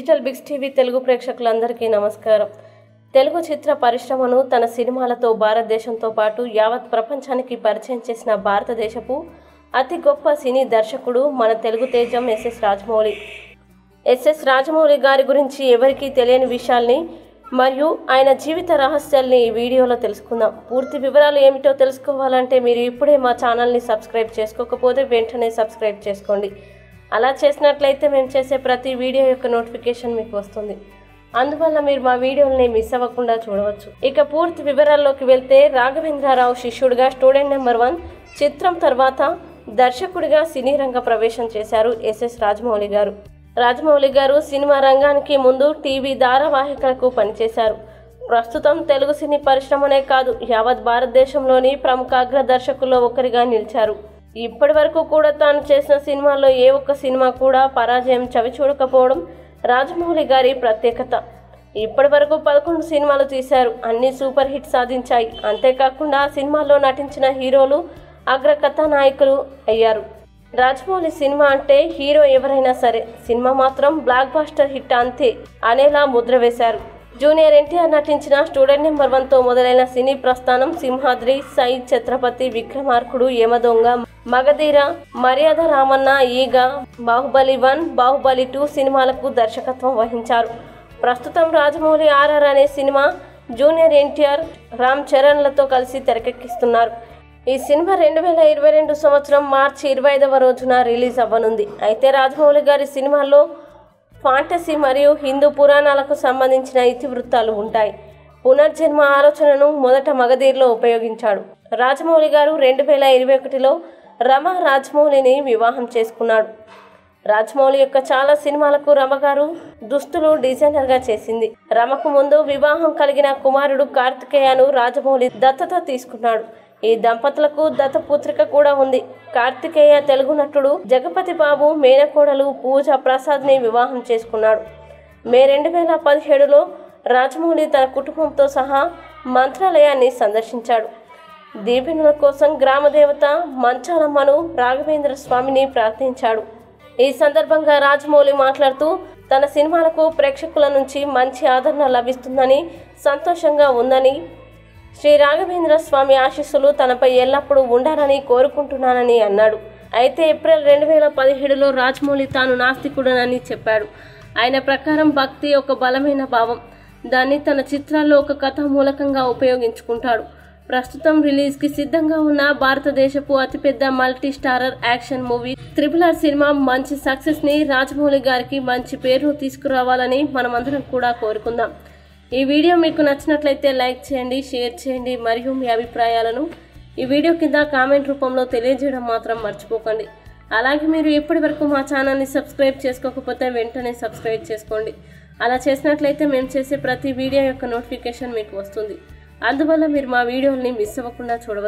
digital Biggs TV Telugu ప్రేక్షకులందరికీ నమస్కారం తెలుగు చిత్ర పరిశ్రమను తన సినిమాలతో భారతదేశంతో పాటు యావత్ ప్రపంచానికి పరిచయం చేసిన భారతదేశపు అతి గొప్ప సినీ దర్శకుడు మన తెలుగు తేజం ఎస్ఎస్ రాజమౌళి ఎస్ఎస్ రాజమౌళి గారి గురించి ఎవరికీ తెలియని విషయాల్ని మరియు ఆయన జీవిత రహస్యాల్ని ఈ వీడియోలో తెలుసుకుందాం పూర్తి వివరాలు ఏమిటో తెలుసుకోవాలంటే మీరు ఇప్పుడే మా ఛానల్ని సబ్స్క్రైబ్ చేసుకోకపోతే వెంటనే సబ్స్క్రైబ్ చేసుకోండి అలా చేసినట్లయితే మేము చేసే ప్రతి వీడియో యొక్క నోటిఫికేషన్ మీకు వస్తుంది అందువల్ల మీరు మా వీడియోల్ని మిస్ అవ్వకుండా చూడవచ్చు ఇక పూర్తి వివరాల్లోకి వెళ్తే రాఘవేంద్రరావు శిష్యుడిగా స్టూడెంట్ నెంబర్ వన్ చిత్రం తర్వాత దర్శకుడిగా సినీ రంగ ప్రవేశం చేశారు ఎస్ఎస్ రాజమౌళి గారు రాజమౌళి గారు సినిమా రంగానికి ముందు టీవీ ధారావాహికలకు పనిచేశారు ప్రస్తుతం తెలుగు సినీ పరిశ్రమనే కాదు యావత్ భారతదేశంలోని ప్రముఖ అగ్ర దర్శకుల్లో ఒకరిగా నిలిచారు ఇప్పటి వరకు కూడా తాను చేసిన సినిమాల్లో ఏ ఒక్క సినిమా కూడా పరాజయం చవి చూడకపోవడం రాజమౌళి గారి ప్రత్యేకత ఇప్పటి వరకు పదకొండు సినిమాలు తీశారు అన్ని సూపర్ హిట్ సాధించాయి అంతేకాకుండా ఆ సినిమాల్లో నటించిన హీరోలు అగ్ర కథానాయకులు అయ్యారు రాజమౌళి సినిమా అంటే హీరో ఎవరైనా సరే సినిమా మాత్రం బ్లాక్ బాస్టర్ హిట్ అంతే అనేలా ముద్ర వేశారు జూనియర్ ఎన్టీఆర్ నటించిన స్టూడెంట్ నెంబర్ వన్తో మొదలైన సినీ ప్రస్థానం సింహాద్రి సై ఛత్రపతి విక్రమార్కుడు యమదొంగ మగధీర మర్యాద రామన్న ఈగ బాహుబలి వన్ బాహుబలి టూ సినిమాలకు దర్శకత్వం వహించారు ప్రస్తుతం రాజమౌళి ఆర్ఆర్ అనే సినిమా జూనియర్ ఎన్టీఆర్ రామ్ చరణ్లతో కలిసి తెరకెక్కిస్తున్నారు ఈ సినిమా రెండు వేల ఇరవై రెండు సంవత్సరం మార్చి ఇరవై ఐదవ రోజున రిలీజ్ అవ్వనుంది అయితే రాజమౌళి గారి సినిమాల్లో ఫాంటసీ మరియు హిందూ పురాణాలకు సంబంధించిన ఇతివృత్తాలు ఉంటాయి పునర్జన్మ ఆలోచనను మొదట మగధీర్లో ఉపయోగించాడు రాజమౌళి గారు రెండు వేల ఇరవై ఒకటిలో రమ రాజమౌళిని వివాహం చేసుకున్నాడు రాజమౌళి యొక్క చాలా సినిమాలకు రమ గారు దుస్తులు డిజైనర్గా చేసింది రమకు ముందు వివాహం కలిగిన కుమారుడు కార్తికేయను రాజమౌళి దత్తత తీసుకున్నాడు ఈ దంపతులకు దత్తపుత్రిక కూడా ఉంది కార్తికేయ తెలుగు నటుడు జగపతి బాబు మేనకోడలు పూజ ప్రసాద్ని వివాహం చేసుకున్నాడు మే రెండు వేల పదిహేడులో రాజమౌళి తన కుటుంబంతో సహా మంత్రాలయాన్ని సందర్శించాడు దీవెనల కోసం గ్రామదేవత మంచాలమ్మను రాఘవేంద్ర స్వామిని ప్రార్థించాడు ఈ సందర్భంగా రాజమౌళి మాట్లాడుతూ తన సినిమాలకు ప్రేక్షకుల నుంచి మంచి ఆదరణ లభిస్తుందని సంతోషంగా ఉందని శ్రీ రాఘవేంద్ర స్వామి ఆశీస్సులు తనపై ఎల్లప్పుడూ ఉండాలని కోరుకుంటున్నానని అన్నాడు అయితే ఏప్రిల్ రెండు వేల పదిహేడులో రాజమౌళి తాను నాస్తికుడనని చెప్పాడు ఆయన ప్రకారం భక్తి ఒక బలమైన భావం దాన్ని తన చిత్రాల్లో ఒక కథ మూలకంగా ఉపయోగించుకుంటాడు ప్రస్తుతం రిలీజ్కి సిద్ధంగా ఉన్న భారతదేశపు అతిపెద్ద multi starrer action movie triple R సినిమా మంచి సక్సెస్ని రాజమౌళి గారికి మంచి పేరును తీసుకురావాలని మనమందరం కూడా కోరుకుందాం ఈ వీడియో మీకు నచ్చినట్లయితే లైక్ చేయండి షేర్ చేయండి మరియు మీ అభిప్రాయాలను ఈ వీడియో కింద కామెంట్ రూపంలో తెలియజేయడం మాత్రం మర్చిపోకండి అలాగే మీరు ఇప్పటి వరకు మా ఛానల్ని సబ్స్క్రైబ్ చేసుకోకపోతే వెంటనే సబ్స్క్రైబ్ చేసుకోండి అలా చేసినట్లయితే మేము చేసే ప్రతి వీడియో యొక్క నోటిఫికేషన్ మీకు వస్తుంది అందువల్ల మీరు మా వీడియోని మిస్ అవ్వకుండా చూడవచ్చు